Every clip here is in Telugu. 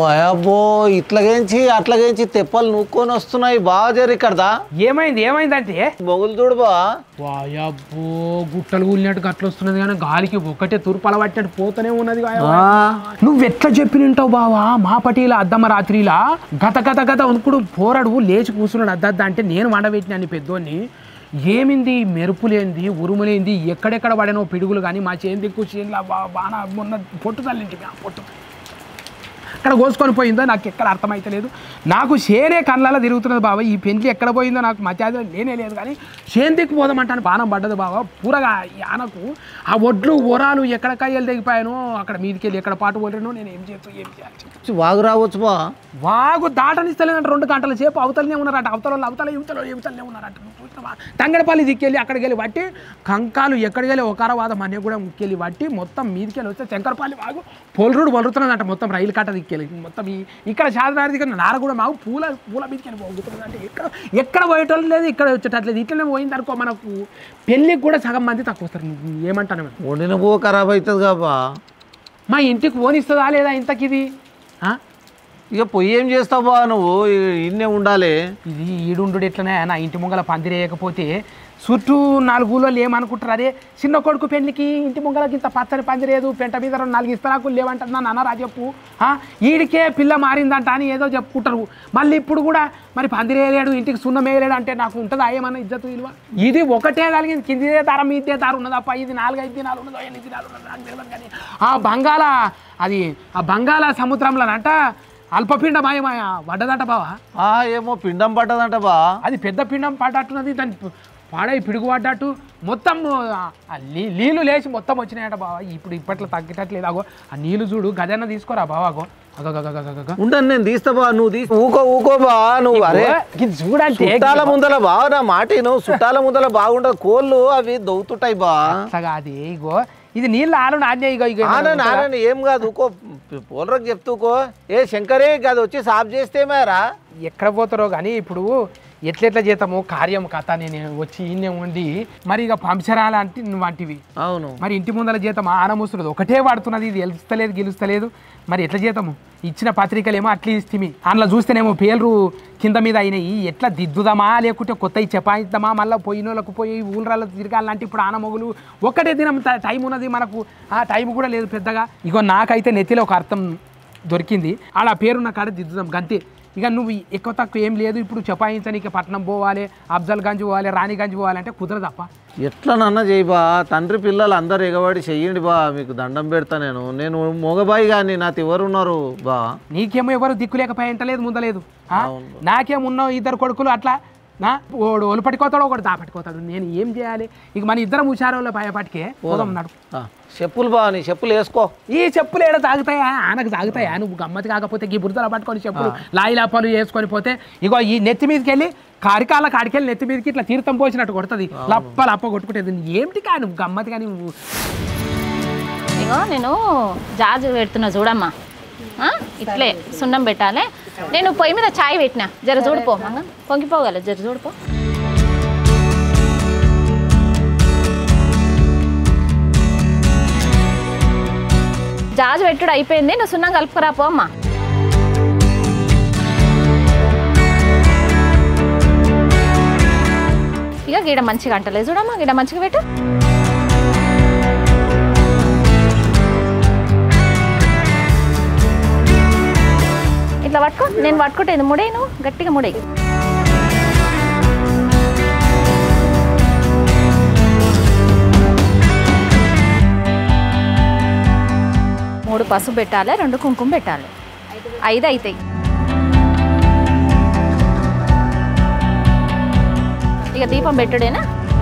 అబ్బో ఇట్లాగేంచి అట్లాగేంచి తెప్పలు నూక్కొని వస్తున్నాయి బాగా జరి ఇక్కడదా ఏమైంది ఏమైందంటే మొగులు చూడు బా వాయబ్బో గుట్టలు కూలినట్టు గట్ల వస్తున్నది కానీ గాలికి ఒక్కటే తూర్పు పట్టినట్టు పోతూనే ఉన్నది వాయవ్వ. ఆ, నువ్వు ఎట్లా చెప్పినంటావు బావా మా పటీల అద్దమ్మ రాత్రిలా గత గత గత అనుకుడు పోరాడు లేచి కూర్చున్నాడు అద్దద్ద అంటే నేను వండబెట్టినాను పెద్దోన్ని ఏమింది మెరుపులేంది ఉరుములేంది ఎక్కడెక్కడ పడినో పిడుగులు కానీ మా చేను దిక్కు చేనులా బాగా మొన్న పొట్టు తల్లింటి ఆ పొట్టు ఎక్కడ కోసుకొని పోయిందో నాకు ఎక్కడ అర్థమైతలేదు నాకు చేనే కళ్ళలో తిరుగుతున్నది బావ ఈ పెండ్లి ఎక్కడ పోయిందో నాకు మధ్యాహ్నం లేనే లేదు కానీ చేను దిక్కు పోదామంటాను బాణం పడ్డది బావ పూరగా ఈ ఆనకు ఆ ఒడ్లు ఒరాలు ఎక్కడ కాయలు తెగిపోయానో అక్కడ మీదికి వెళ్ళి ఎక్కడ పాటు పోలేనో నేను ఏం చేస్తూ ఏం చేయాలి చెప్పు. వాగు రావచ్చు బా వాగు దాటనిస్తలేదంట రెండు గంటల సేపు అవతలనే ఉన్నారట అవతల వాళ్ళు అవతల యువతలో యువతలనే ఉన్నారట నువ్వు చూసినావా తంగడపల్లి దిక్కెళ్ళి అక్కడికి వెళ్ళి బట్టి కంకాలు ఎక్కడికి వెళ్ళి ఒకరవాద మనే కూడా ముక్కెళ్ళి బట్టి మొత్తం మీదికి వెళ్ళి వస్తే శంకరపల్లి వాగు పొలరుడు వలుతున్నదంట మొత్తం రైలు కట్ట దిక్కెళ్ళి మొత్తం ఈ ఇక్కడ శాదనారి దగ్గర నార కూడా మాకు పూల పూల మీదకి వెళ్ళి పోగుతుంది అంటే ఎక్కడ ఎక్కడ పోయేటోళ్ళు లేదు ఇక్కడ వచ్చేటట్లేదు ఇట్లనే పోయింది అనుకో మనకు పెళ్ళికి కూడా సగం మంది తక్కువ వస్తారు నువ్వు ఏమంటాను వండిన పువ్వు ఖరాబ్ అవుతుంది కాబా మా ఇంటికి పోనిస్తుందా లేదా ఇంతకిది ఆ? ఇక పొయ్యి ఏం చేస్తావు బా నువ్వు ఇ- ఇన్నే ఉండాలి ఇది ఈడుండు ఎట్లనే నా ఇంటి ముంగల పందిరేయకపోతే చుట్టూ నాలుగు ఊళ్ళో ఏమనుకుంటారు అదే చిన్న కొడుకు పెళ్లికి ఇంటి ముంగలకి ఇంత పచ్చని పందిరేదు పెంట మీద రెండు నాలుగు ఇస్తరాకులు లేవంటారు నా నాన్న రా చెప్పు ఆ, ఈడికే పిల్ల మారిందంట అని ఏదో చెప్పుకుంటారు మళ్ళీ ఇప్పుడు కూడా మరి పందిరేయలేడు ఇంటికి సున్నం వేయలేడు అంటే నాకు ఉంటుందా ఏమన్నా ఇజ్జతు విలువ ఇది ఒకటే కలిగింది కిందిదే దారం మీదే దారం ఉన్నదప్ప ఇది నాలుగు ఐదు దినాలు ఉన్నదో ఎన్ని దినాలు ఉన్నదో నాకు తెలియదు కానీ ఆ బంగాళ అది ఆ బంగాళ సముద్రంలోనంట అల్పపిండ మాయమాయ పడ్డదంట బావా ఆ ఏమో పిండం పట్టదంట బా అది పెద్ద పిండం పడ్డట్టున్నది దాని ప- పాడై పిడుగు పడ్డట్టు మొత్తం ఆ నీ- నీళ్లు లేచి మొత్తం వచ్చినాయట బావ ఇప్పుడు ఇప్పట్లో తగ్గేటట్లేదు అగో ఆ నీళ్లు చూడు గదన్న తీసుకోరా బావాగో అగగగగగగగ. ఉండని నేను తీస్తా బా నువ్వు తీసి ఊకో ఊకో బా నువ్వు అరే ఇది చూడంటే చుట్టాల ముందల బా నా మాట నువ్వు చుట్టాల ముందల బాగుండదు కోళ్ళు అవి దొవుతుంటాయి బా అట్లాగా అది ఇగో ఇది నీళ్ళు ఆలు నాణ్య ఇగో ఇగో ఆనంద్ ఆనంద్ ఏం కాదు ఊకో పోలరకు చెప్తూకో ఏ శంకరే కాదు వచ్చి సాఫ్ చేస్తే మేరా ఎక్కడ పోతారో కానీ ఇప్పుడు ఎట్లెట్లా చేస్తాము కార్యం కథ నేను వచ్చి ఈయనే ఉండి మరి ఇక పంచరాల అంటే వంటివి అవును మరి ఇంటి ముందర జీతం ఆనమూస్తున్నది ఒకటే వాడుతున్నది ఇది గెలుస్తలేదు గెలుస్తలేదు మరి ఎట్లా చేతము ఇచ్చిన పత్రికలేమో అట్లా ఇస్తేమి అందులో చూస్తేనేమో పేర్లు కింద మీద అయినాయి ఎట్లా దిద్దుదామా లేకుంటే కొత్త చెపాయిద్దామా మళ్ళీ పోయిన వాళ్ళకు పోయి ఊళ్ళలో తిరగాలంటే ఇప్పుడు ఆనమొగులు ఒక్కటే దినం ట- టైం ఉన్నది మనకు ఆ టైం కూడా లేదు పెద్దగా ఇగో నాకైతే నెత్తిలో ఒక అర్థం దొరికింది అలా పేరున్న కాడ దిద్దుదాం గంతే ఇక నువ్వు ఎక్కువ తక్కువ ఏం లేదు ఇప్పుడు చపాయించనీకి పట్నం పోవాలి అఫ్జల్ గంజ్ పోవాలి రాణిగంజ్ పోవాలంటే కుదరదప్ప ఎట్లా నన్న చేయి బా తండ్రి పిల్లలు అందరు ఎగబడి చెయ్యండి బా మీకు దండం పెడతా నేను నేను మొగబాయి కానీ నాతో ఎవరున్నారు బా నీకేమో ఎవరు దిక్కు లేకపోయి ఎంటలేదు ముందలేదు ఆ? నాకేమున్నావు ఇద్దరు కొడుకులు అట్లా నా ఓడు ఒలు పట్టుకోతాడు ఒకడు దా పట్టుకోతాడు నేను ఏం చేయాలి ఇక మన ఇద్దరం హుషారులో భయపటికే పోదాం నడు ఆ, చెప్పులు బా నీ చెప్పులు వేసుకో ఈ చెప్పులు ఏడ తాగుతాయా ఆనకు తాగుతాయా నువ్వు గమ్మతి కాకపోతే ఈ బురదలో పట్టుకొని చెప్పులు లాయిలాపాలు వేసుకొని పోతే ఇగో ఈ నెత్తి మీదకి వెళ్ళి కారికాల కాడికెళ్ళి నెత్తి మీదకి ఇట్లా తీర్థం పోసినట్టు కొడుతుంది లప్ప లప్ప కొట్టుకుంటుంది ఏంటి కా నువ్వు గమ్మతి కానీ నువ్వు ఇగో నేను జాజు పెడుతున్నా చూడమ్మా ఆ? ఇట్లే సున్నం పెట్టాలి నేను పొయ్యి మీద చాయ్ పెట్టినా జర చూడిపో మంగ పొంగిపోగల జర చూడిపో జాజు పెట్టుడు అయిపోయింది నువ్వు సున్నం కలుపుకురా పో అమ్మా ఇక గీడ మంచిగా అంటలేదు చూడమ్మా గీడ మంచిగా పెట్టు ఇట్లా పట్టుకో నేను పట్టుకుంటే ఇది ముడే నువ్వు గట్టిగా ముడే మూడు పసుపు పెట్టాలి రెండు కుంకుమ పెట్టాలి ఐదు అవుతాయి ఇక దీపం పెట్టుడేనా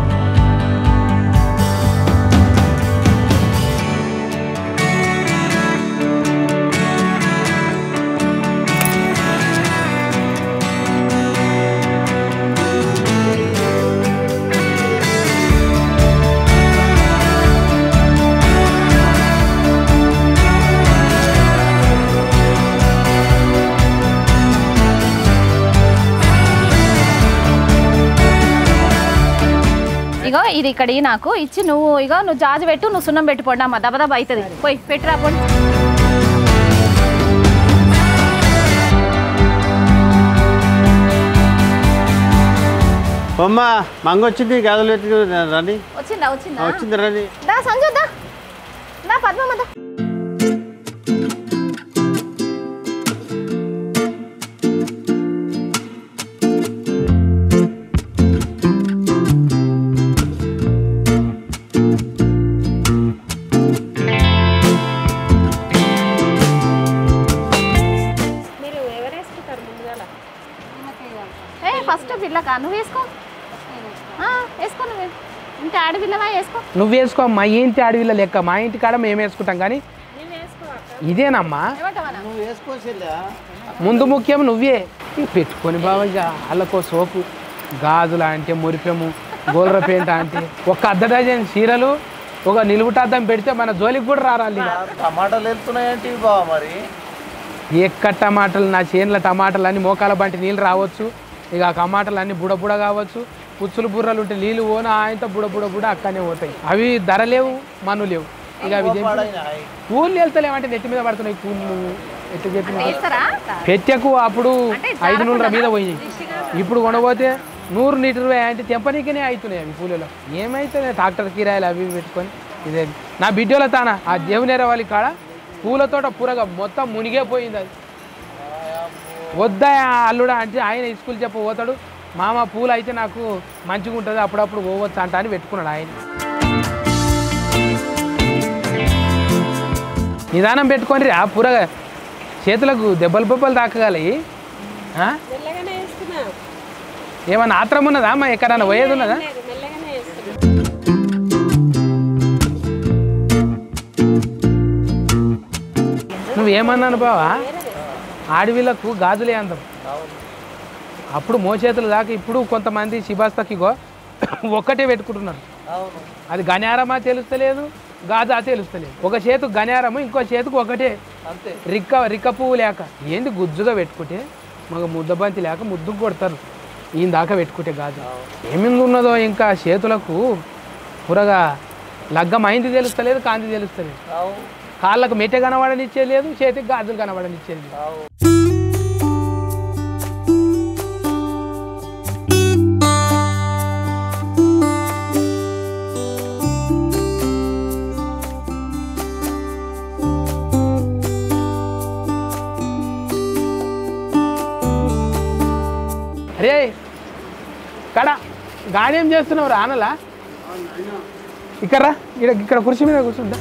ఇగో ఇది ఇక్కడ ఇయ్యి నాకు ఇచ్చి నువ్వు ఇగో నువ్వు జాజు పెట్టు నువ్వు సున్నం పెట్టుకోండి అమ్మ దబదబ అవుతుంది పోయి పెట్టురా పోండి అమ్మ మంగ వచ్చింది గదలు ఎత్తి రండి వచ్చిందా వచ్చిందా వచ్చింది రండి దా సంజు దా దా పద్మమ్మ దా ఏ ఫస్ట్ పిల్లకా నువ్వు వేసుకో ఆ, వేసుకో నువ్వు ఇంకా ఆడపిల్లవా వేసుకో నువ్వు వేసుకో మా ఇంటి అడవిలో లెక్క మా ఇంటి కాడ మేము వేసుకుంటాం కానీ ఇదేనమ్మా ఏమంటావా నువ్వు వేసుకోవచ్చులే ముందు ముఖ్యం నువ్వే ఇవి పెట్టుకొని బావయ్య వాళ్ళకో సోపు గాజులు అంటే మురిపెము గోల్ర పెయింట్ అంటే ఒక అర్ధ డజన్ చీరలు ఒక నిలువుటాద్దం పెడితే మన జోలికి కూడా రారాలి టమాటాలు వెళ్తున్నాయంటే బావ మరి ఎక్క టమాటాలు నా చేనుల టమాటాలు అన్ని మోకాల బంటి నీళ్ళు రావచ్చు ఇక ఆ టమాటాలు అన్ని బుడ బుడ కావచ్చు పుచ్చులు బుర్రలు ఉంటే నీళ్ళు పోన ఆయనతో బుడ బుడ బుడ అక్కనే పోతాయి అవి ధర లేవు మను లేవు ఇక అవి తెంపి- కూలి వెళ్తలేమంటే నెత్తి మీద పడుతున్నాయి కూళ్ళు ఎట్లా చెప్పిన వేస్తారా పెట్టెకు అప్పుడు ఐదు నూనెల మీద పోయినాయి ఇప్పుడు కొనబోతే నూరు లీటర్ అంటే తెంపనీకనే అవుతున్నాయి అవి పూలలో ఏమైతున్నాయి ట్రాక్టర్ కిరాయిలు అవి ఇవి పెట్టుకొని ఇదే నా బిడ్డల తాన ఆ దేవునేర వాళ్ళ కాడ పూలతోట పురగా మొత్తం మునిగే పోయింది అది వద్దా అల్లుడా అంటే ఆయన స్కూల్ చెప్ప పోతాడు మామ పూలు అయితే నాకు మంచిగా ఉంటుంది అప్పుడప్పుడు పోవచ్చు అంట అని పెట్టుకున్నాడు ఆయన నిదానం పెట్టుకొని రా పురగా చేతులకు దెబ్బలు బొబ్బలు తాకగాలి ఆ? ఏమన్నా ఆత్రం ఉన్నదా అమ్మా ఎక్కడన్నా పోయేది ఉన్నదా నువ్వేమన్నాను బావా ఆడవిలకు గాజులే అందం అప్పుడు మోచేతులు దాకా ఇప్పుడు కొంతమంది శిబాస్తకిగో ఒక్కటే పెట్టుకుంటున్నారు అది గణారమా తెలుస్తలేదు గాజా తెలుస్తలేదు ఒక చేతుకు గణారము ఇంకో చేతుకు ఒకటే అంతే రిక్క రిక్క పువ్వు లేక ఏంది గుజ్జుగా పెట్టుకుంటే మగ ముద్దబంతి లేక ముద్దుకు కొడతారు ఈయన దాకా పెట్టుకుంటే గాజు ఏమింది ఉన్నదో ఇంకా చేతులకు పురగా లగ్గం అయింది తెలుస్తలేదు కాంతి తెలుస్తలేదు అవు కాళ్ళకు మెట్టె కనబడనిచ్చేది చేతికి గాజులు కనబడనిచ్చేది లేదు. అవు అరే కడ గాడేం చేస్తున్నావు రానలా ఇక్కడ రా ఇక్కడ ఇక్కడ కుర్చీ మీద కూర్చుంటా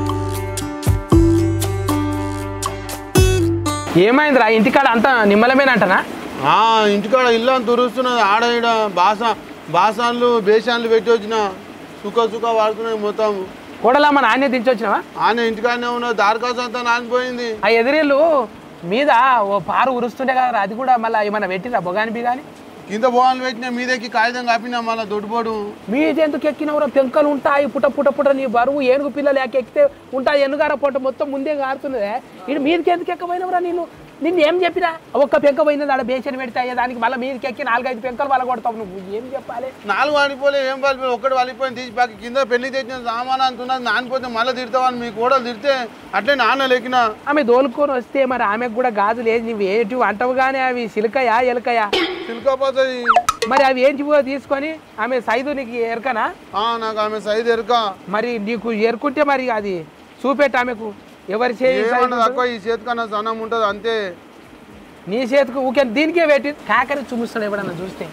ఏమైందిరా ఇంటికాడ అంతా నిమ్మలమేనంటనా ఆ, ఇంటికాడ ఇల్లు అంత తురుస్తున్నది ఆడ ఈడ బాస బాసాన్లు బేసాన్లు పెట్టి వచ్చిన సుఖ సుఖ వాడుతున్నాయి మొత్తం కూడలమ్మ నాణ్యత దించొచ్చినావా ఆయన ఇంటికాడనే ఉన్న దారికాసు అంతా నానిపోయింది ఆ ఎదిరిల్లు మీద ఓ పారు ఉరుస్తుండే కదా అది కూడా మళ్ళీ ఏమన్నా పెట్టిరా బొగాని బిగాని కింద బోన్లు పెట్టిన మీదకి కాగితం కప్పినా మళ్ళీ దొడ్డుపోడు మీద ఎందుకు ఎక్కినవరా పెంకలు ఉంటాయి పుట పుట పుట నీ బరువు ఏనుగు పిల్లలు ఎక్క ఎక్కితే ఉంటాయి ఎన్నుగార పొట్ట మొత్తం ముందే కారుతున్నదే ఇటు మీదకి ఎందుకు ఎక్కపోయినవరా నేను నిన్ను ఏం చెప్పినా ఒక్క పెంక పోయినది ఆడ బేసన్ పెడితే అయ్యే దానికి మళ్ళీ మీదకి ఎక్కి నాలుగైదు పెంకలు వాళ్ళ కొడతావు నువ్వు ఏం చెప్పాలి నాలుగు వాడిపోలే ఏం వాళ్ళు ఒక్కటి వాలిపోయింది తీసి పక్క కింద పెళ్లి తెచ్చిన సామాన్ అంటున్నది నానిపోతే మళ్ళీ తిడతావని మీ కూడా తిడితే అట్లే నాన్న లెక్కిన ఆమె దోలుకొని వస్తే మరి ఆమెకు కూడా గాజులు ఏది నువ్వు ఏంటి అంటవు కానీ అవి సిలకయా ఎలకయా సిల్కపోతుంది మరి అవి ఏంటి పో తీసుకొని ఆమె సైజు నీకు ఎరకనా నాకు ఆమె సైజు ఎరుక మరి నీకు ఎరుకుంటే మరి అది చూపెట్టు ఆమెకు ఎవరి చేయి size ఏమన్నా ఉంటుందో. తక్కువ ఈ చేతికన్నా సన్నం ఉంటుంది అంతే నీ చేతికి ఊకే దీనికే పెట్టి కాకరి చూపిస్తాడు ఎవడన్నా చూస్తే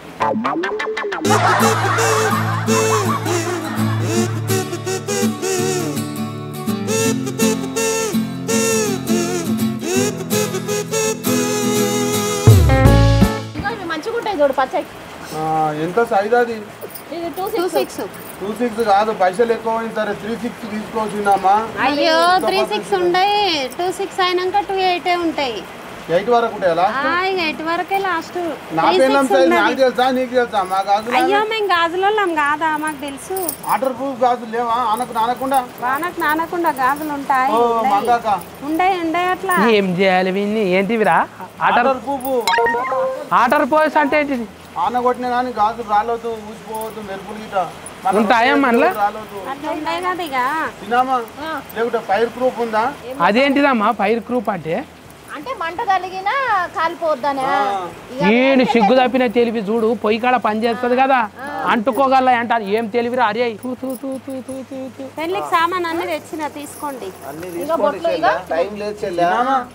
ఇదిగో ఇవి మంచిగా ఉంటాయి చూడు పచ్చడి ఆ, ఎంత సైజ్ అది ఇది టూ సిక్స్ టూ సిక్స్ కాదు పైసలు ఎక్కువ అయింది సరే త్రీ సిక్స్ తీసుకోవచ్చిందమ్మా అయ్యో త్రీ సిక్స్ ఉండయి టూ సిక్స్ అయినాక టూ ఎయిటే ఉంటాయి ఎయిట్ వరకు ఉంటాయా ఆ, ఇక ఎయిట్ వరకే లాస్ట్ నా త్రీ పిల్లం సిక్స్ సైజ్ నాకు ఉన్నది తెలుసా నీకు తెలుసా మా గాజులు అయ్యో మేము గాజులోళ్ళం కాదా మాకు తెలుసు వాటర్ ప్రూఫ్ గాజులు లేవా అనకు నానకుండా వానకు నానకుండా గాజులు ఉంటాయి ఓ మంగాక ఉండయి ఉండయి అట్లా ఏం చేయాలి వీన్ని ఏంటివిరా ఆటర్ వాటర్ ప్రూఫ్ ఆటర్ పోస్ అంటే ఏంటిది ఆన కొట్టిన కానీ గాజులు రాలవద్దు ఊసిపోవద్దు మెరుపులు గిట మళ్ళా ఉంటాయా మనలో? రాలవద్దు అట్లా ఉండయి కదా ఇక తిన్నామా లేకుంటే ఫైర్ ప్రూఫ్ ఉందా అదేంటిదమ్మా ఫైర్ గ్రూప్ అంటే అంటే మంట కలిగినా కాలిపోద్దనే ఈయన సిగ్గు తప్పిన తెలివి చూడు పొయ్యి కాడ పని చేస్తుంది కదా అంటుకోగల అంట ఏం తెలివిరా అరే తూ, తూ, తూ, తూ, తూ, తూ, తూ. పెళ్ళికి సామాన్ అన్ని తెచ్చిన తీసుకోండి అన్ని తీసుకోండి చెల్లె. టైం లేదు చెల్లె.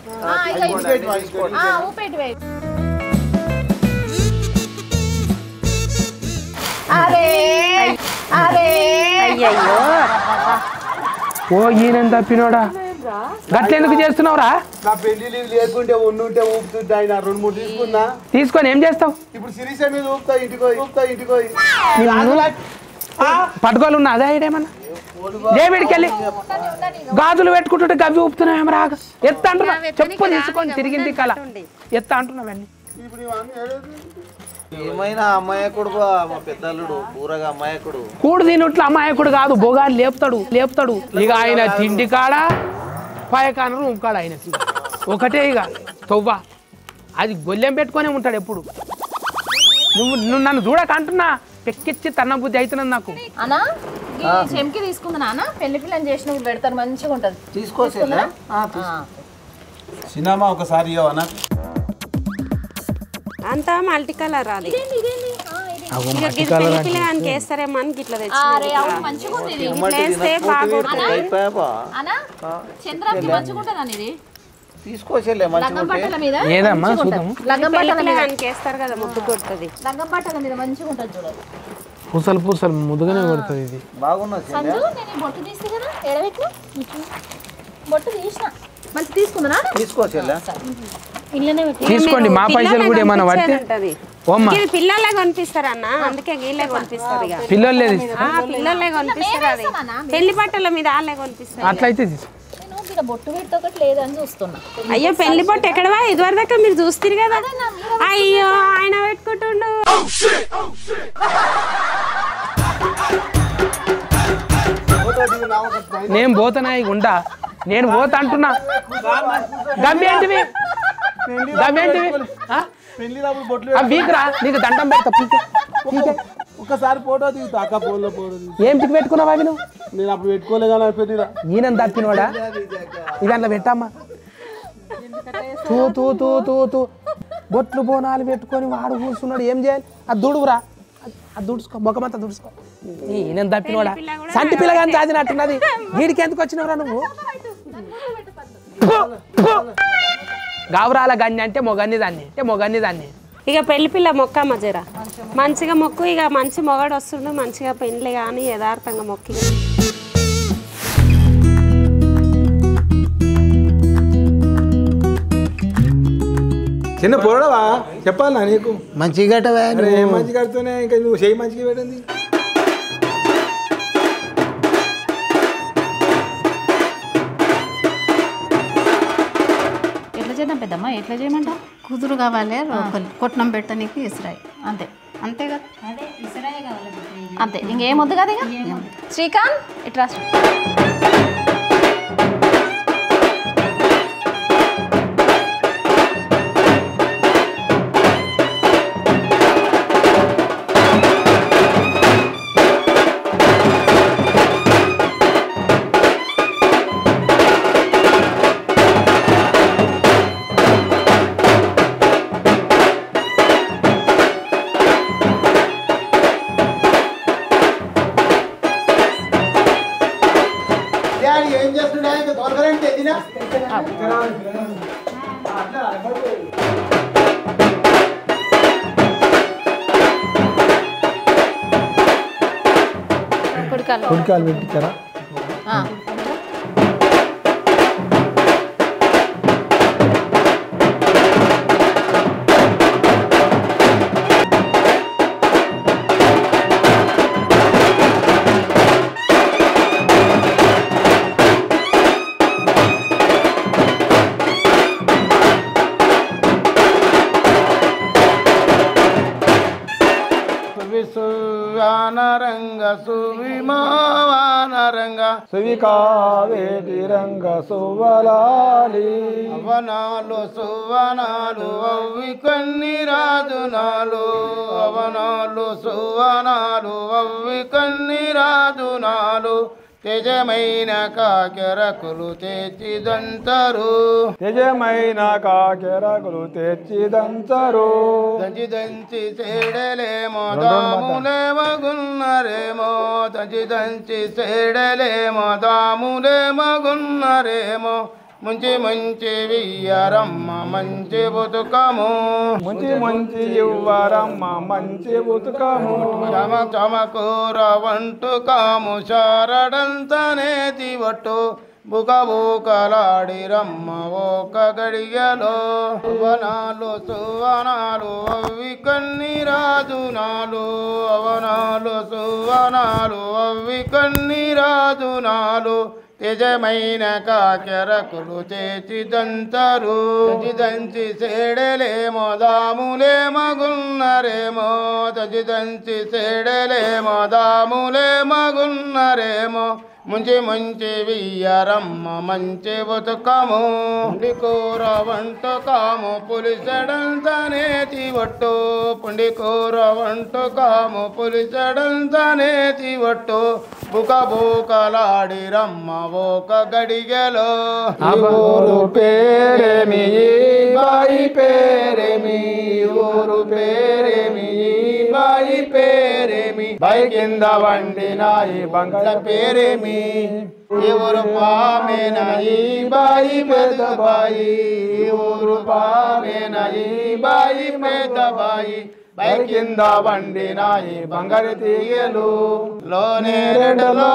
ఊపేటి వేయి అరే అరే అయ్యయ్యో ఓ ఈయన తప్పినోడా గట్లెందుకు చేస్తున్నావురా నా పెళ్లి లీవ్ లేకుంటే ఉండుంటే ఊపుతుంటే ఆయన రెండు మూడు తీసుకున్నా తీసుకొని ఏం చేస్తావు ఇప్పుడు సిరీస్ మీద ఊపుతా ఇంటికి పోయి ఊపుతా ఇంటికి పోయి పట్టుకోలు ఉన్నా అదే ఐడేమన్నా డేవిడ్కి వెళ్ళి గాజులు పెట్టుకుంటుంటే గవి ఊపుతున్నావు రాగ ఎత్త అంటున్నా చెప్పు తీసుకొని తిరిగింది కల ఎత్త అంటున్నావన్నీ ఇప్పుడు ఇవన్నీ ఏడేది? ఏమైనా అమ్మాయకుడు బా, మా పెద్దల్లుడు పూరగా అమ్మాయకుడు కూడు తినుట్ల అమాయకుడు కాదు బొగాలు లేపుతాడు లేపుతాడు ఇక ఆయన తిండి కాడ పాయకాన రూమ్ కాడ ఆయన తిండి. ఒకటే ఇక తవ్వ అది గొల్లెం పెట్టుకొని ఉంటాడు ఎప్పుడు నువ్వు నువ్వు నన్ను చూడక అంటున్నా పెక్కిచ్చి తన్న బుద్ధి అవుతున్నది నాకు అనా ఈ చెంకి తీసుకుంది నాన్న పెళ్లి పిల్లని చేసినప్పుడు పెడతారు మంచిగా ఉంటది తీసుకో చెల్లె. ఆ, తీసుకో. సినిమా ఒకసారి ఇవ్వవా నాకు అంతా మల్టీ కలర్ అది అగో ఇక గిది పెళ్లి పిల్లగానికి వేస్తారేమో అని గిట్లా తెచ్చి అరే అవును మంచిగా ఉంది ఇది ఇట్లా వేస్తే బాగుంటుంది అయిపోయా బా. అనా చంద్రాకి మంచిగా ఉంటుంది ఇది తీసుకో చెల్లె మంచిగా లగ్గం ఉంటే బట్టల మీద ఏదమ్మా చూద్దాము లగ్గం పెళ్లి బట్టల మీద పిల్లగానికి వేస్తారు కదా ముద్దు కొడుతుంది లగ్గం బట్టల మీద మంచిగా ఉంటుంది చూడదు పూసలు పూసలు ముదుగానే కొడుతుంది ఇది బాగున్నా చెల్లె సంజు నేను ఈ బొట్టు తీస్తే కదా ఎడబెట్టిన బొట్టు తీసిన మంచి తీసుకుందా తీసుకో చెల్లె ఇల్లనే పెట్టి తీసుకోండి మా పైసలు కూడా ఏమన్నా పడితే ఉంటది ఓమ్మా ఇది పిల్లలే కొనిపిస్తారు అన్న అందుకే గీళ్ళే కొనిపిస్తారు ఇక పిల్లలు లేదు ఆ, పిల్లలే కొనిపిస్తారు అది పెళ్లి బట్టల మీద వాళ్ళే కొనిపిస్తారు అట్లయితే తీసుకో నేను ఇక్కడ బొట్టు పెడితే ఒకటి లేదని చూస్తున్నా అయ్యో పెళ్లి బొట్టు ఎక్కడవా ఇదివరకు దాకా మీరు చూస్తారు కదా అయ్యో ఆయన పెట్టుకుంటుండు నేను పోతానా ఇక ఉంటా నేను పోతా అంటున్నా గమ్మేంటివి గమ్మేంటివి ఆ? పెళ్లి రాబు బొట్లు ఆ వీకురా నీకు దండం పెడతా పీకే పీకే ఒక్కసారి ఫోటో దిగుతా అక్క ఫోన్లో ఫోటో దిగు ఏం పిక్ పెట్టుకున్నావా అవి నువ్వు నేను అప్పుడు పెట్టుకోలే కానీ పెళ్లిరా ఈయన తప్పినోడా ఇవి అందులో పెట్టమ్మా తూ తూ తూ తూ తూ బొట్లు బోనాలు పెట్టుకొని వాడు కూర్చున్నాడు ఏం చేయాలి అది దుడుగురా అది దుడుచుకో ముఖమంతా దుడుచుకో ఈయన తప్పినోడా సంటి పిల్లగాని చాదినట్టున్నది వీడికి ఎందుకు వచ్చినవరా నువ్వు ఫు, ఫు. గావరాల గన్ని అంటే మొగన్ని దాన్ని అంటే మొగన్ని దాన్ని ఇక పెళ్లి పిల్ల మొక్కమ్మ జర మంచిగా మొక్కు ఇక మంచి మొగడు వస్తుండు మంచిగా పెళ్లి కానీ యథార్థంగా మొక్కి చిన్న పొరడవా చెప్పాలా నీకు మంచిగా గట్టవా అరే ఏం మంచి కడుతూనే ఇంకా నువ్వు చేయి మంచిగా పెట్టింది ఎట్లా చేద్దాం పెద్దమ్మ ఎట్లా చేయమంటావు కుదురు కావాలి రోకలి కొట్నం పెట్టడానికి ఇసురాయి అంతే అంతే కదా అంతే ఇంకేం వద్దు కదా ఇక శ్రీకాంత్ ఇట్రా ఏం చేస్తున్నా ఇంకా దొరకరంటే తినా కుడికాలు ఉడికాలు పెట్టించారా ఆ. సువానరంగ సువిమానరంగ సువి కావేటి రంగ సువలాలి అవనాలు సువనాలు అవి కొన్ని రాజునాలు అవనాలు సువనాలు అవి కొన్ని రాజునాలు తేజమైన కాకెరకులు తెచ్చిదంతరు నిజమైన కాకెరకులు తెచ్చిదంచరు దంచి దంచి సేడలేమో దాములేమగున్నరేమో దంచి దంచి సేడలేమో దాములేమగున్నరేమో ముంచి ముంచి వియ్యరమ్మ మంచి బతుకము మంచి మంచి ఇవ్వరమ్మ మంచి ఉతుకము చమ చమకూర వంటుకాము చారడంతనే తివట్టు బుక బుకలాడి రమ్మ ఒక గడియలో అవనాలు సువనాలు అవి కన్ని రాజునాలు అవనాలు సువనాలు అవి కన్ని రాజునాలు తేజమైన కాకెరకులు చేచి దంతరు దంచి దంచి సేడలేమో దాములే మగున్నరేమో దంచి దంచి సేడలేమో దాములే మగున్నరేమో ముంచి ముంచి వియ్యరమ్మ మంచి బతుకము పుండి కూర వంటకాము పులిసడంతనేతి ఒట్టు పుండి కూర వంటకాము పులిసడంతనేతి ఒట్టు బుక బుకలాడి రమ్మ ఒక గడిగెలో ఊరు పేరేమి ఈ బాయి పేరేమి ఊరు పేరేమి ఈ బాయి పేరేమి బాయి కింద వండినాయి బంగాళ పేరేమి ఎవరు పామేన ఈ బాయి పెద్ద బాయి ఎవరు పామేన ఈ బాయి పెద్ద బాయి బాయి కింద వండినాయి బంగారు తీగలు లోనే రెడలో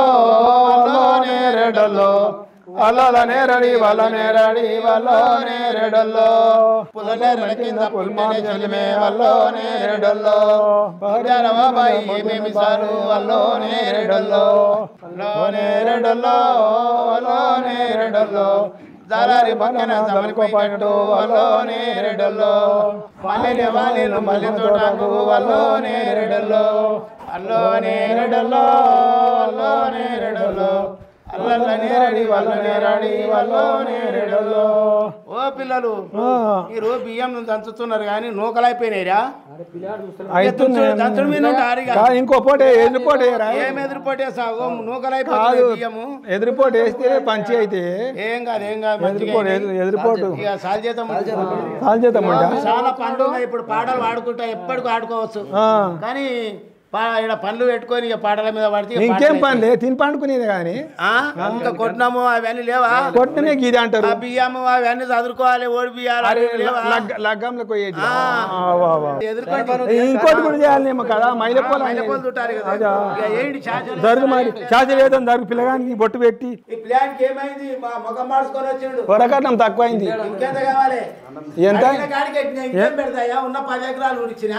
లోనే రెడలో అలల నేరడి వల నేరడి వల నేరడల్లో పులనేరడ కింద పుల్మనే చెలిమే వల్లోనే రెడల్లో పగరవ బాయి ఏమేమి సారు వల్లోనే రెడల్లో లోనే రెడల్లో వల్లోనే రెడల్లో దారారి పక్కన సమనుకో పట్టు వల్లోనే రెడల్లో మల్లె వాలేలు మల్లె తోటకు వల్లోనే రెడల్లో అల్లోనే రెడల్లో అల్లోనే రెడల్లో అల్లల్ల నేరడి వల్ల నేరడి వల్లోనే రెడల్లో ఓ పిల్లలు మీరు బియ్యం దంచుతున్నారు కానీ నూకలైపోయినాయిరా అయితే దంచడం మీద ఉంటారుగా. ఇంకో పూట ఎదురుపోటు వేయరా? ఏం ఎదురుపోటే సాగు కాదు నూకలైపోతుంది బియ్యము ఎదురుపోటు వేస్తే పంచి అయితే ఏం కాదు ఏం కాదు మంచిగా ఎదురుపోటు అయింది. ఎదురు- ఎదురుపోటు ఇక సాల్జేతం సాల్చేతం ఉంటా చాలా పనులు ఉన్నాయి ఇప్పుడు పాటలు పాడుకుంటా ఎప్పటికీ ఆడుకోవచ్చు ఆ. కానీ పా- ఈడ పనులు పెట్టుకొని ఇక పాటల మీద పడితే ఇక ఇంకేం పాటలు పనిలే తిని పండుకునేది కానీ ఆ? ఇంకా కొట్టినాము అవన్నీ లేవా కొట్టనే గీది అంటారు ఆ బియ్యము అవన్నీ చదువుకోవాలి ఓడి బియ్యాలు అరే అవి లేవా? లగ్గ- లగ్గంలో పోయేది ఆ. ఆ, వా, వా. ఎదుర్కొని ఇంకోటి కూడా చేయాలేమో కదా మైలపోలు మైలపోలు చుట్టారు కదా. అదా. ఇక ఏంటి చాచలు? జరుగు మరి చాచి వేదం జరుగు పిల్లగానికి బొట్టు పెట్టి ఈ ప్లాన్కి ఏమైంది మా ముఖం మార్చుకొని వచ్చిండు పొరకట్నం తక్కువైంది ఇంకెంత కావాలి ఎంత? అడిగిన కాడికి ఎక్కినా, ఇంకేం పెడతాయా ఉన్న పది ఎకరాలు ఉడిచినా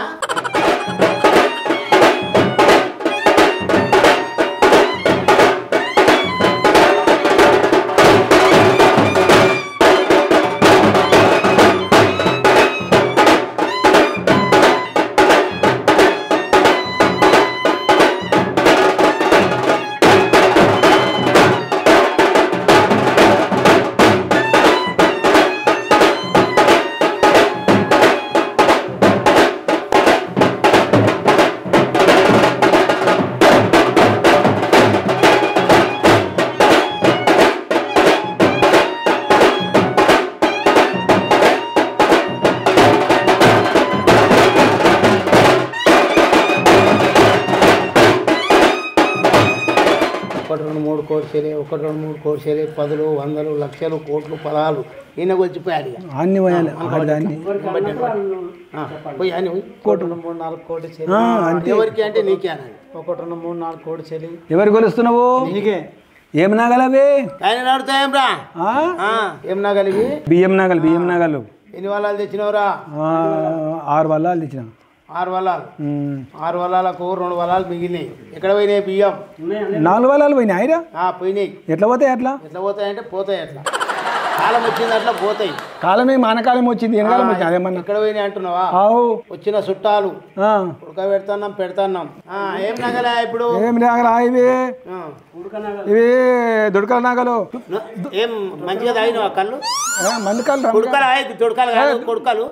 ఒకటి రెండు మూడు కోర్చేలే ఒకటి రెండు మూడు కోర్చేలే పదులు వందలు లక్షలు కోట్లు పదాలు ఈయన వచ్చిపోయాడు ఇక. అన్ని పోయాలి అన్ని ఆ, పోయి అని పోయి. ఒకటి రెండు మూడు నాలుగు కోటి చెల్లి ఆ, అంతే ఎవరికి అంటే నీకే అన్నాడు ఒకటి రెండు మూడు నాలుగు కోటి చెల్లి ఎవరు కొలుస్తున్నావు నీకే ఏం నగలవి ఆయన నడుతాయేం రా ఆ? ఆ, ఏం నగలివి బియ్యం నగలు బియ్యం నగలు ఎన్ని వలాలు తెచ్చినవురా ఆ, ఆరు వల్లాలు తెచ్చిన ఆరు వలాలు ఉమ్. ఆరు వలాలకు రెండు వలాలు మిగిలినాయి ఎక్కడ పోయినాయి బియ్యం నాలుగు వల్లాలు పోయినాయి అయిరా ఆ, పోయినాయి ఎట్లా పోతాయి అట్లా ఎట్లా పోతాయంటే పోతాయి అట్లా కాలం వచ్చింది అట్లా పోతాయి కాలమే మానకాలం వచ్చింది వెనకాలం వచ్చింది అదేమన్నా ఎక్కడ పోయినాయి అంటున్నావా ఆవు వచ్చిన చుట్టాలు ఆ. ఉడకబెడుతున్నాం పెడుతున్నాం ఆ, ఏం నగలే ఇప్పుడు ఏం నగలా ఇవి ఆ, ఇవి దుడకల నగలు ఏం మంచిగా తాగినావా కళ్ళు ఏ, మందుకాలు రా. కొడుకలు దుడకలు కాదు కొడుకలు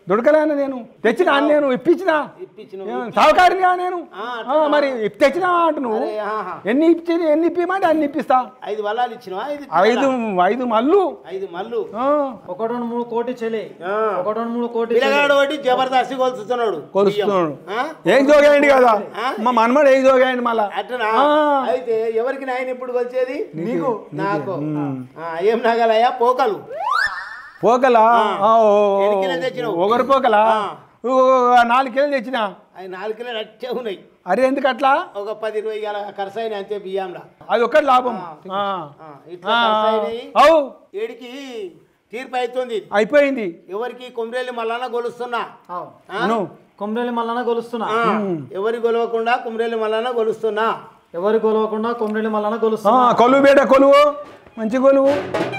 దొడకలేను నేను తెచ్చినా నేను ఇప్పించినా ఏం, సావుకారినిగా నేను ఆ, మరి ఇప్ తెచ్చినా అంటు నువ్వు ఆహా. ఎన్ని ఇచ్చి ఎన్ని ఇప్పిమంటే అన్ని ఇప్పిస్తా ఐదు వలాలు ఇచ్చినవా ఐదు ఐదు ఐదు మల్లు ఐదు మల్లు ఆ, ఒకటి రెండు మూడు కోటి చెల్లి ఆ. ఒకటి రెండు మూడు కోటి పిల్లగాడు ఒకటి జబర్దస్తి కొలుస్తున్నాడు కొలుస్తున్నాడు ఆ? ఏం జోగాయండి కదా మా మనమడు ఏం జోగాయండి మళ్ళా అట్లనా ఆ. అయితే ఎవరికి నాయన ఇప్పుడు కొలిచేది నీకు నాకు ఆ, ఏం నగలయ్యా పోకలు పోకలా ఆ, ఓ, ఓ, ఎన్ని కిలోలు తెచ్చినావు? ఒకరు పోకలా ఆ. ఓ, నాలుగు కిలోలు తెచ్చిన అవి నాలుగు కిలోలు అట్టే ఉన్నాయి అరే ఎందుకు అట్లా ఒక పది ఇరవై గల ఖర్చు అయినాయి అంతే బియ్యంలో అది ఒక్కటి లాభం ఆ. ఆ, ఇట్లా ఆ, ఖర్చు అయినాయి అవు ఏడికి తీర్పు అవుతుంది అయిపోయింది ఎవరికి కొమ్రేళ్ళు మల్లన్న గొలుస్తున్నా ఆ? అను కొమ్మరేలి మల్లన కొలుస్తున్నా ఆ, ఎవరి గొలవకుండా కుమ్రేళ్ళు మల్లన్న గొలుస్తున్నా ఎవరు కొలవకుండా కొమ్మరేలి మల్లన ఆ, కొలుస్తున్నా కొలువు బేట కొలువు మంచి కొలువు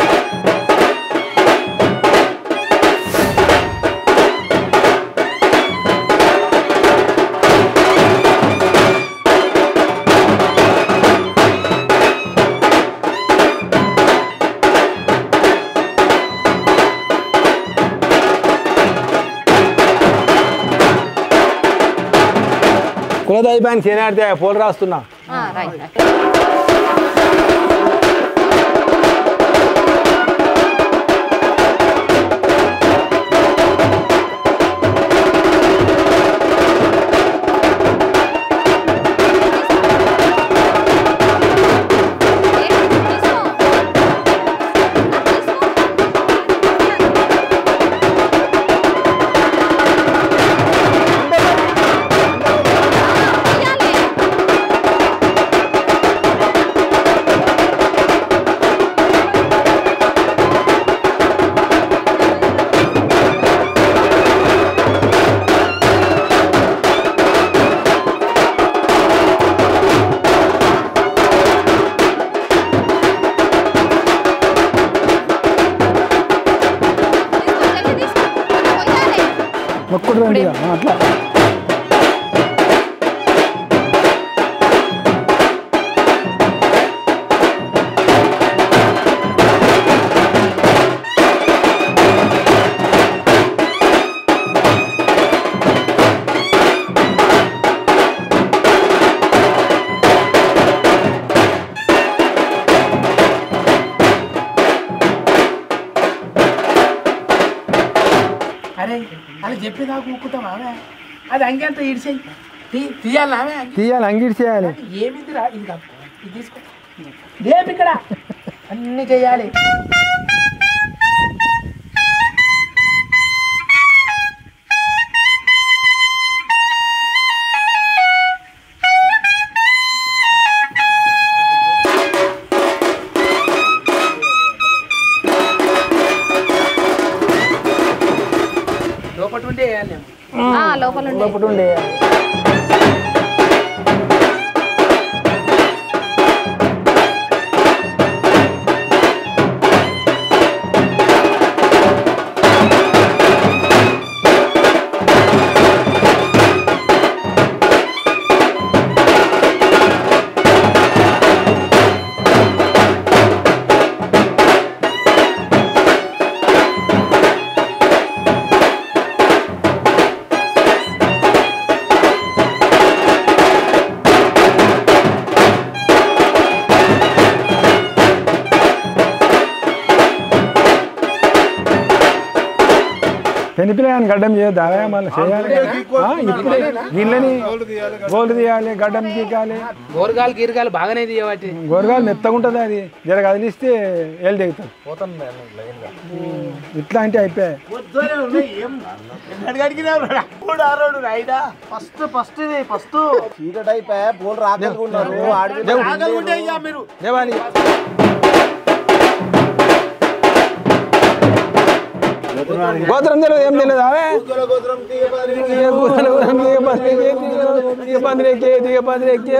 కులదైపాయన చేనాడితే పోలు రాస్తున్నా ఆ, రైట్ రైట్. మొక్కుడు రండి ఇక. ఆ, అట్లా అరే అది చెప్పేదాకా ఊక్కుతాం ఆమె అది అంగే అంత ఇడిచేయి తీ తీయాలి ఆమె తీయాలి అంగిడి చేయాలి ఏమిది రా ఇది కాదు. ఇది తీసుకో లేపు ఇక్కడ అన్ని చేయాలి లోపల ఉంటే వేయాలి నేను ఆ, లోపల ఉండే. లోపల ఉండే పెనిపిల్లని గడ్డం చేయొద్దా మళ్ళీ చేయాలి ఆ, ఇప్పుడే గిన్నెని గోల్డ్ తీయాలి గడ్డం గీకాలి గోరగాలు గీరగాలు బాగానే తీయబట్టి గోరగాలు మెత్తగా ఉంటుంది అది జర కదిలిస్తే ఏళ్ళు దిగుతాం ఇట్లా అంటే అయిపోయాయి పొద్దునే ఉన్నాయి ఏం ఎన్నడు అడిగినారు మూడు ఆరోడు రైడా ఫస్ట్ ఫస్ట్ ఇది ఫస్ట్ చీకటి అయిపోయా పోలు రాకలుగున్నారు ఆగలుంటే ఇక మీరు దేవాలి గోత్రం తెలియదు ఏం తెలియదు అవే గోల గోత్రం తీయబడి దిగ పందిరెక్కి దిగ పందిరెక్కి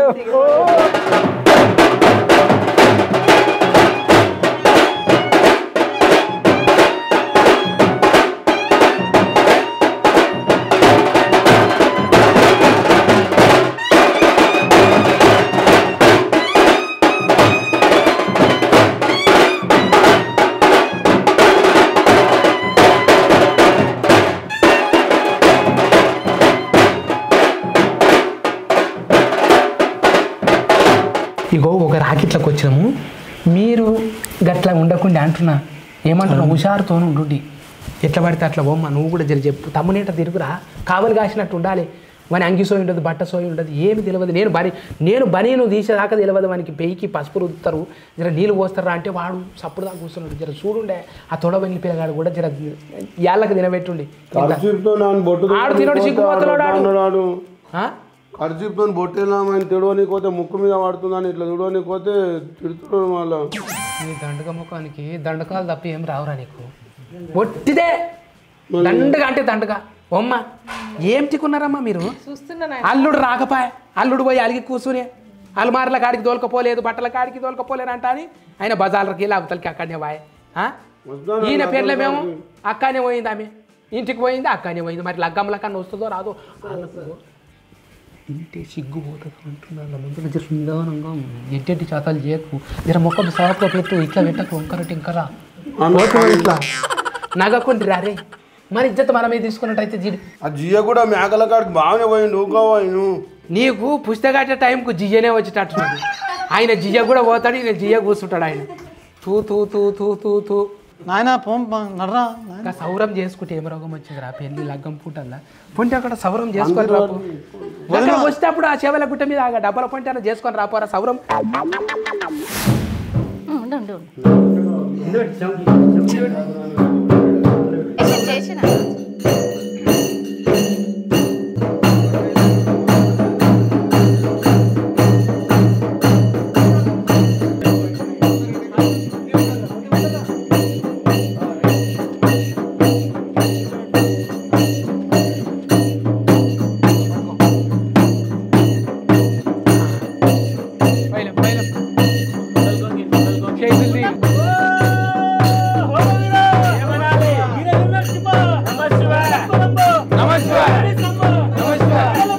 ఒక రాకెట్లకు వచ్చినాము మీరు గట్లా ఉండకుండా అంటున్నా ఏమంటున్నా హుషారుతో ఉండు ఎట్లా పడితే అట్లా బొమ్మ నువ్వు కూడా జరి చెప్పు తమ్మునేట తిరుగురా కావలి కాసినట్టు ఉండాలి వాని అంగి సోయి ఉండదు బట్ట సోయి ఉండదు ఏమి తెలియదు నేను బని నేను బనీను తీసేదాకా తెలియదు వానికి పెయికి పసుపు రుద్దుతారు జర నీళ్ళు పోస్తారా అంటే వాడు సప్పుడు దాకా కూర్చున్నాడు జర చూడుండే ఆ తొడవెల్లి పిల్లగాడు కూడా జర యాళ్ళకి తినబెట్టుండి ఖర్చుతో నాన్న బొట్టు ఆడు తినడు సిగ్గుపోతున్నాడు ఆడు. అన్నాడు ఆ? ఖర్చుతో బొట్టేలామని తిడవని పోతే ముక్కు మీద పడుతుందని ఇట్లా తిడవని పోతే తిడుతున్నాడు మళ్ళా నీ దండక ముఖానికి దండకాలు తప్ప ఏం రావురా నీకు ఒట్టిదే దండగా అంటే దండగా ఓమ్మ ఏం తిక్కున్నారమ్మా మీరు అల్లుడు రాకపాయ అల్లుడు పోయి అలిగి కూర్చునే అల్మార్ల కాడికి తోలుకపోలేదు బట్టల కాడికి తోలుకపోలేరు అంట అని ఆయన బజార్లకి వెళ్ళి అవతలకి అక్కడనే వాయ్ ఆ? ఈయన పేర్లే మేము అక్కనే పోయింది ఆమె ఇంటికి పోయింది అక్కనే పోయింది మరి లగ్గంల కన్నా వస్తుందో రాదో వాళ్ళకు ఇంటి సిగ్గు పోతుంది అంటున్నాను ముందు జర నిదానంగా ఎట్టెట్టి చేతాలు చేయకు జర మొక్క సాఫ్గా పెట్టు ఇట్లా పెట్టకు వంకర టింకరా ఇట్లా నగకుండి రారే మరి ఇజ్జత్ మనమే తీసుకున్నట్టయితే జీడి ఆ జియ కూడా మేకల కాడికి బాగానే పోయిండు ఊకోవాయి నీకు పుస్తకాటే టైంకు జియ్యనే వచ్చేటట్టున్నది ఆయన జియ్య కూడా పోతాడు ఈయన జియ్య కూర్చుంటాడు ఆయన తూ తూ తూ తూ తూ తూ నాయన పోం నడరా ఇంకా సౌరం చేసుకుంటే ఏం రోగం వచ్చింది రా పెళ్ళి లగ్గం పూటల్లా పొంటి అక్కడ సౌరం చేసుకొని రాపు అక్కడ వచ్చేటప్పుడు ఆ చెవల గుట్ట మీద ఆ డబ్బల పొంటి అన్న చేసుకొని రాపోరా సౌరం ఉండు ఉండు ఉండు. చేసిన- చేసిన పైలం, పైలం. చేతులు తీ. నమస్కారం నమస్కారం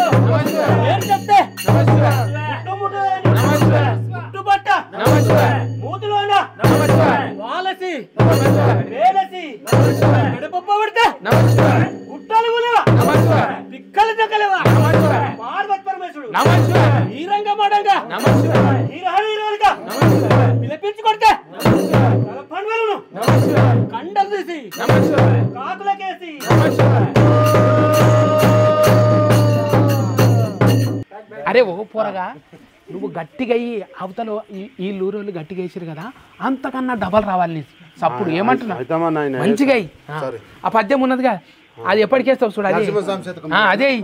అరే ఓ పోరగా నువ్వు గట్టిగా అయ్యి అవతల ఈ ఈ లూరోళ్ళు గట్టిగా వేసారు కదా అంతకన్నా డబల్ రావాలి నీ సప్పుడు ఏమంటున్నా అయితమా నాయన మంచిగా అయ్యి. ఆ, ఆ పద్యం ఉన్నదిగా అది ఎప్పటికేస్తావు చూడు అదే ఆ, అదే అయ్యి.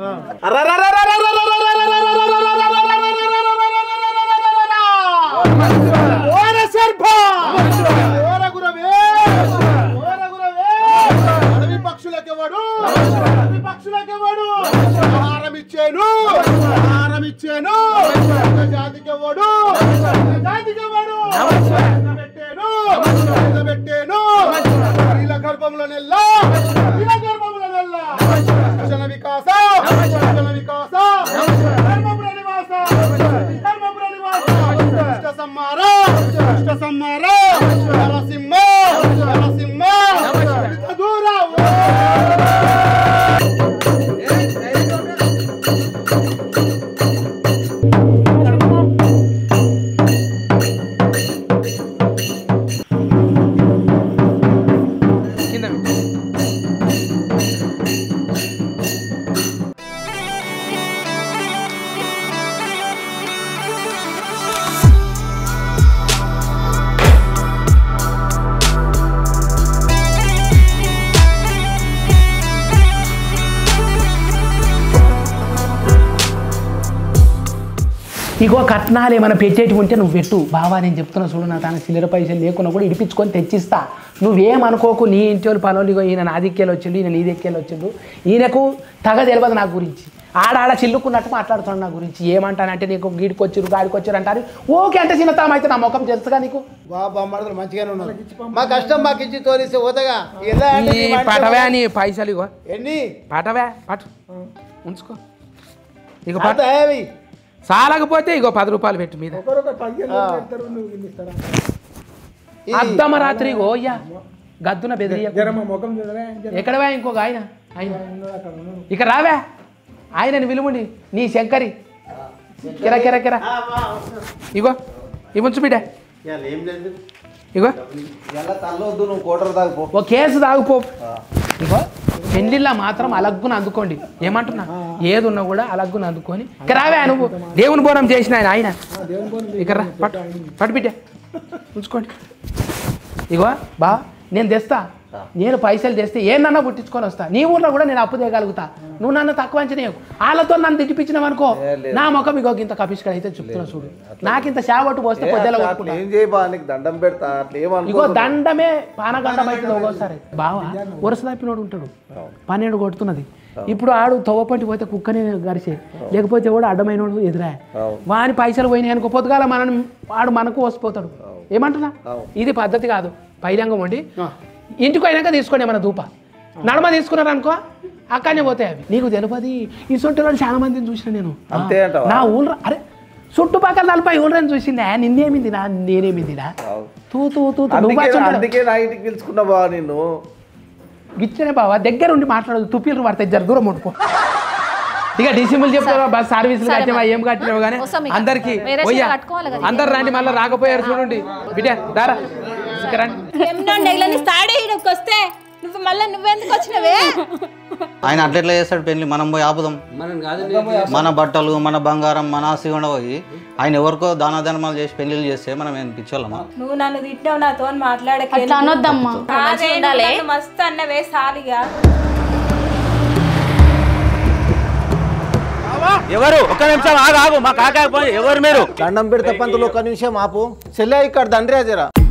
అడవి పక్షులకెవడు అడవి పక్షులకెవడు ఆహారం ఇచ్చాను ఆహారం ఇచ్చాను జాతికెవడు జాతికెవడు పెట్టాను పెట్టాను వీళ్ళ గర్భంలో నెల్ల వీళ్ళ గర్భంలో నెల్ల శిక్షణ వికాస శిక్షణ వికాస ధర్మపుర నివాస ధర్మపుర నివాస ఇష్ట సంహార ఇష్ట సంహార నరసింహ నరసింహ ఇంత దూరం కింద పెట్టు. ఇగో కట్నాలు ఏమైనా పెట్టేటి ఉంటే నువ్వు పెట్టు బావా నేను చెప్తున్నా చూడు నా తన చిల్లర పైసలు లేకున్నా కూడా ఇడిపించుకొని తెచ్చిస్తా నువ్వేమనుకోకు నీ ఇంటి వాళ్ళు పనులు ఇగో ఈయన నా దిక్కేలు వచ్చిండు ఈయన నీ దిక్కేలు వచ్చిండు ఈయనకు తగ తెలియదు నా గురించి ఆడాడ చిల్లుకున్నట్టు మాట్లాడుతున్నాడు నా గురించి ఏమంటానంటే నీకు గీడికి వచ్చిరు గాడికి వచ్చారు అంటారు ఓకే అంటే చిన్నతనం అయితే నా ముఖం తెలుసుగా నీకు బాబా మరదలు మంచిగానే ఉన్నారు మా కష్టం మాకు ఇచ్చి తోలిస్తే పోతగా ఎలా అంటే నీ నీ మాట పటవే నీ పైసలు ఇగో ఎన్ని పటవే పటు ఉంచుకో ఇగో అంత పట్టు ఏవి సాలకపోతే ఇగో పది రూపాయలు పెట్టు మీద అర్ధమ రాత్రి ఓయ్యా గద్దున బెదిరియ ఎక్కడవా ఇంకొక ఆయన ఆయన ఇక్కడ రావా ఆయనని విలుముండి నీ శంకరి కిర కిర కిర ఇగో ఇవ్వచ్చు బిడ్డ ఇవాళ ఏం లేదు ఇగో ఎలా తల్లొద్దు నువ్వు కోటర్ దాకా ఓ కేసు తాగుపో ఇగో పెళ్లిళ్ళ మాత్రం అలగ్గున అందుకోండి ఏమంటున్నా ఏది ఉన్నా కూడా అలగ్గున అందుకొని ఇక రావే నువ్వు దేవుని బోనం చేసిన ఆయన ఆయన ఇక రా పట్టు పట్టు బిడ్డ ఉంచుకోండి ఇగో బా నేను తెస్తా నేను పైసలు తెస్తే ఏమన్నా పుట్టించుకొని వస్తా నీ ఊర్లో కూడా నేను అప్పు తేయగలుగుతా నువ్వు నన్ను తక్కువ అంచనేయకు వాళ్ళతో నన్ను తిట్టిపించినావు అనుకో నా ముఖం ఇగో ఇంత కపిష్కడ అయితే చెప్తున్నా చూడు నాకింత షావట్టు పోస్తే పొద్దుల అట్లా ఏం చేయి బా నీకు దండం పెడతా అట్లా ఇగో ఏమనుకో దండమే పానగండం అవుతుంది ఒక్కోసారి బావా వరుస తప్పినోడు ఉంటాడు పన్నెండు కొడుతున్నది ఇప్పుడు ఆడు తవ్వపంటి పోతే కుక్కనే గరిసే లేకపోతే కూడా అడ్డమైనోడు ఎదురా వాని పైసలు పోయినాయి అనుకో పొద్దుగాల మనం వాడు మనకు వసిపోతాడు ఏమంటున్నా ఇది పద్ధతి కాదు పైరంగం వండి ఇంటికి పోయినాక తీసుకోండి ఏమన్నా దూప నడమ తీసుకున్నారు అనుకో అక్కడనే పోతాయి అవి నీకు తెలియదు ఈ సొంటి వాళ్ళు చాలా మందిని చూసిన నేను అంతే అంటావా? నా ఊళ్ళో అరే చుట్టుపక్కల నలభై ఊళ్ళని చూసిందా నిన్నేమిందినా నేనేమిందినా తూ తూ తూ తూ. నువ్వు అందుకే వచ్చి అందుకే నా ఇంటికి పిలుచుకున్నా బా నిన్ను ఇచ్చనే బావా దగ్గర ఉండి మాట్లాడదు తుప్పిలు పడతాయి జర దూరం ఉండిపో ఇక డిసిబుల్ చెప్తావా బస్ సర్వీసులు సరే కట్టినవా మరి. ఏం కట్టినావు కానీ వస్తాం ఇక. అందరికి వేరే చీర పోయ్యా కట్టుకోవాలి కదా. అందరు రండి మళ్ళీ రాకపోయారు చూడండి బిడ్డ దారా ఇక రండి ఎమ్మండి తాడే ఈడకి వస్తే నువ్వు మళ్ళీ నువ్వెందుకు వచ్చినవే ఆయన అట్లెట్లా చేస్తాడు పెళ్లి మనం పోయి ఆపుదాం మన బట్టలు మన బంగారం మన ఆస్తి కూడా పోయి ఆయన ఎవరికో దాన ధర్మాలు చేసి పెళ్లిళ్ళు చేస్తే మనం ఏం పిచ్చోళ్ళమా నువ్వు నన్ను తిట్టావు నాతో మాట్లాడక అట్లా అనొద్దమ్మా. అదే ఉండాలి. నన్ను మస్తు అన్నవే సాలిగా ఎవరు ఒక్క నిమిషం ఆగు ఆగు మా కాకాయ పోయి ఎవరు మీరు దండం పెడతా పంతులు ఒక్క నిమిషం ఆపు చెల్లె ఇక్కడ దండ్రి జరా